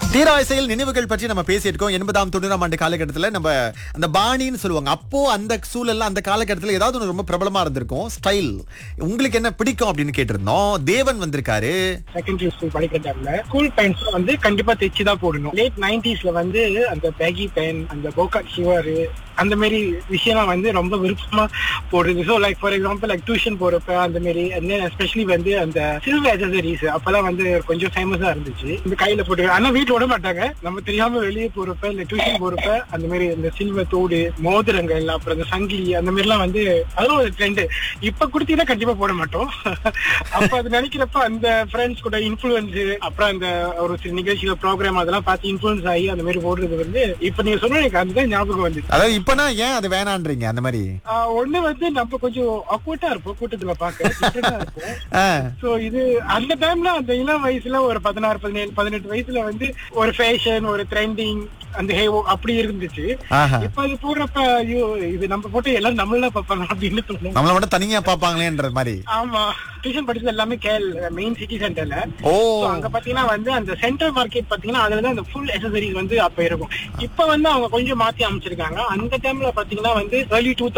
தீராசையில் நினைவுகள் பற்றி நம்ம பேசியிருக்கோம் எண்பதாம் தொண்ணூறாம் ஆண்டு காலகட்டத்தில் நம்ம அந்த பாணின்னு சொல்லுவாங்க அப்போ அந்த சூழல்ல அந்த காலகட்டத்தில் ஏதாவது ஒன்று ரொம்ப பிரபலமா இருந்திருக்கும் ஸ்டைல் உங்களுக்கு என்ன பிடிக்கும் அப்படின்னு கேட்டிருந்தோம் தேவன் வந்திருக்காரு செகண்டரி ஸ்கூல் படிக்கிற டைம்ல ஸ்கூல் பேண்ட்ஸ் வந்து கண்டிப்பா தைச்சு தான் போடணும் லேட் நைன்டிஸ்ல வந்து அந்த பேகி பேன் அந்த போகாட் ஷிவர் அந்த மாதிரி விஷயம்லாம் வந்து ரொம்ப விருப்பமா போடுறது so like for example like tuition போறப்ப அந்த மாதிரி எஸ்பெஷலி வந்து அந்த சில்வர் அசசரிஸ் அப்பெல்லாம் வந்து கொஞ்சம் ஃபேமஸா இருந்துச்சு இந்த கையில போட்டு ஆனா வீட்டுல விட மாட்டாங்க நம்ம தெரியாம வெளியே போறப்ப இல்ல டியூஷன் போறப்ப அந்த மாதிரி இந்த சில்வர் தோடு மோதிரங்கள் அப்புறம் இந்த சங்கிலி அந்த மாதிரி எல்லாம் வந்து அதுவும் ஒரு ட்ரெண்ட் இப்ப கொடுத்தீங்கன்னா கண்டிப்பா போட மாட்டோம் அப்ப அது நினைக்கிறப்ப அந்த ஃப்ரெண்ட்ஸ் கூட இன்ஃபுளுன்ஸ் அப்புறம் அந்த ஒரு சில நிகழ்ச்சியில ப்ரோக்ராம் அதெல்லாம் பார்த்து இன்ஃபுளுன்ஸ் ஆகி அந்த மாதிரி போடுறது வந்து இப்ப நீங்க சொன்ன எனக்கு அதுதான் ஞாபகம் வந்து அதாவது இப்பனா ஏன் அது வேணான்றீங்க அந்த மாதிரி ஒண்ணு வந்து நம்ம கொஞ்சம் அக்வர்ட்டா இருப்போம் கூட்டத்துல பாக்க different ஆ இருப்போம் ஆ, சோ இது அந்த டைம்ல அந்த இளம் வயசுல ஒரு பதினாறு பதினேழு பதினெட்டு வயசுல வந்து ஒரு ஃபேஷன் ஒரு ட்ரெண்டிங் அந்த ஹே அப்படி இருந்துச்சு ஆஹா. இப்ப அது போடுறப்ப ஐயோ இது நம்ம போட்டு எல்லாரும் நம்மள பாப்பாங்க அப்படின்னு தோணும் நம்மள மட்டும் தனியா பாப்பாங்களேன்ற மாதிரி ஆமா டியூஷன் படிச்சது எல்லாமே கேல் மெயின் சிட்டி சென்டர்ல ஓ அங்க பாத்தீங்கன்னா வந்து அந்த சென்ட்ரல் மார்க்கெட் பாத்தீங்கன்னா அதுலதான் அந்த ஃபுல் அசசரிஸ் வந்து அப்ப இருக்கும் இப்ப வந்து அவங்க கொஞ்சம் மாத்தி அமைச்சிருக்காங்க அந்த டைம்ல பாத்தீங்கன்னா வந்து ஏர்லி டூ